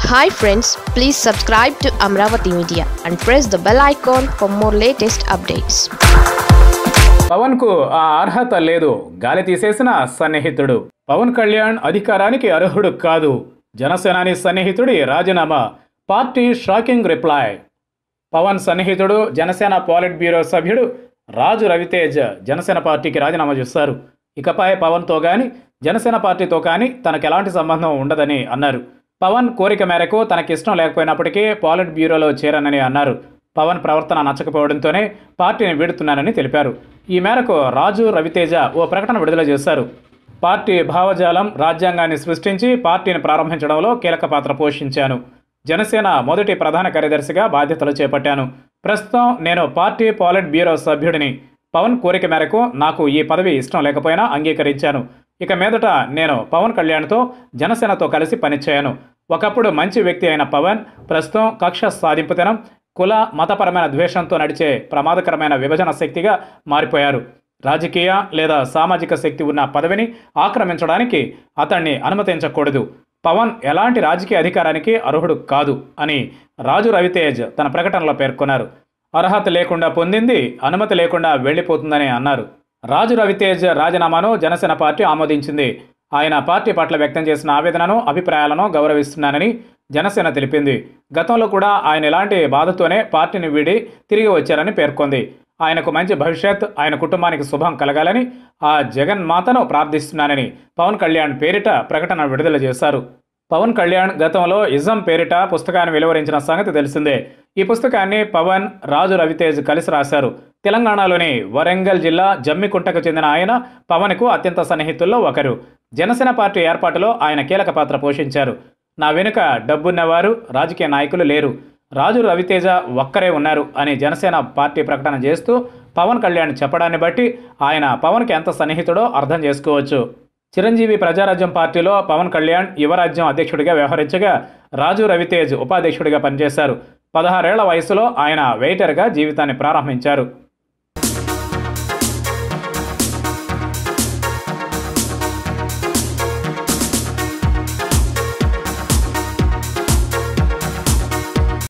hi friends please subscribe to Amaravati media and press the bell icon for more latest updates పవన్కు ఆ అర్హత లేదు గాలి తీసేసిన సన్నిహితుడు పవన్ కళ్యాణ్ అధికారానికి అర్హుడు కాదు జనసేనాని సన్నిహితుడి రాజీనామా పార్టీ షాకింగ్ రిప్లై పవన్ సన్నిహితుడు జనసేన పాలిట్ బ్యూరో సభ్యుడు రాజు రవితేజ్ జనసేన పార్టీకి రాజీనామా చేశారు ఇకపై పవన్తో కానీ జనసేన పార్టీతో కానీ తనకు ఎలాంటి సంబంధం ఉండదని అన్నారు పవన్ కోరిక మేరకు తనకిష్టం లేకపోయినప్పటికీ పాలిట్ బ్యూరోలో చేరనని అన్నారు పవన్ ప్రవర్తన నచ్చకపోవడంతోనే పార్టీని వీడుతున్నానని తెలిపారు ఈ మేరకు రాజు రవితేజ ఓ ప్రకటన విడుదల చేశారు పార్టీ భావజాలం రాజ్యాంగాన్ని సృష్టించి పార్టీని ప్రారంభించడంలో కీలక పాత్ర పోషించాను జనసేన మొదటి ప్రధాన కార్యదర్శిగా బాధ్యతలు చేపట్టాను ప్రస్తుతం నేను పార్టీ పాలిట్ బ్యూరో సభ్యుడిని పవన్ కోరిక మేరకు నాకు ఈ పదవి ఇష్టం లేకపోయినా అంగీకరించాను ఇక మీదట నేను పవన్ కళ్యాణ్తో జనసేనతో కలిసి పనిచేయను ఒకప్పుడు మంచి వ్యక్తి అయిన పవన్ ప్రస్తుతం కక్ష సాధింపుతనం కుల మతపరమైన ద్వేషంతో నడిచే ప్రమాదకరమైన విభజన శక్తిగా మారిపోయారు రాజకీయ లేదా సామాజిక శక్తి ఉన్న పదవిని ఆక్రమించడానికి అతన్ని అనుమతించకూడదు పవన్ ఎలాంటి రాజకీయ అధికారానికి అర్హుడు కాదు అని రాజు రవితేజ్ తన ప్రకటనలో పేర్కొన్నారు అర్హత లేకుండా పొందింది అనుమతి లేకుండా వెళ్ళిపోతుందని అన్నారు రాజు రవితేజ్ రాజీనామాను జనసేన పార్టీ ఆమోదించింది ఆయన పార్టీ పట్ల వ్యక్తం చేసిన ఆవేదనను అభిప్రాయాలను గౌరవిస్తున్నానని జనసేన తెలిపింది గతంలో కూడా ఆయన ఇలాంటి బాధతోనే పార్టీని వీడి తిరిగి వచ్చారని పేర్కొంది ఆయనకు మంచి భవిష్యత్ ఆయన కుటుంబానికి శుభం కలగాలని ఆ జగన్ మాతను ప్రార్థిస్తున్నానని పవన్ కళ్యాణ్ పేరిట ప్రకటన విడుదల చేశారు పవన్ కళ్యాణ్ గతంలో ఇజం పేరిట పుస్తకాన్ని వెలువరించిన సంగతి తెలిసిందే ఈ పుస్తకాన్ని పవన్ రాజు రవితేజ్ కలిసి రాశారు తెలంగాణలోని వరంగల్ జిల్లా జమ్మికుంటకు చెందిన ఆయన పవన్కు అత్యంత సన్నిహితుల్లో ఒకరు జనసేన పార్టీ ఏర్పాటులో ఆయన కీలక పాత్ర పోషించారు నా వెనుక డబ్బున్నవారు రాజకీయ నాయకులు లేరు రాజు రవితేజ ఒక్కరే ఉన్నారు అని జనసేన పార్టీ ప్రకటన చేస్తూ పవన్ కళ్యాణ్ చెప్పడాన్ని బట్టి ఆయన పవన్కి ఎంత సన్నిహితుడో అర్థం చేసుకోవచ్చు చిరంజీవి ప్రజారాజ్యం పార్టీలో పవన్ కళ్యాణ్ యువరాజ్యం అధ్యక్షుడిగా వ్యవహరించగా రాజు రవితేజ్ ఉపాధ్యక్షుడిగా పనిచేశారు పదహారేళ్ల వయసులో ఆయన వెయిటర్గా జీవితాన్ని ప్రారంభించారు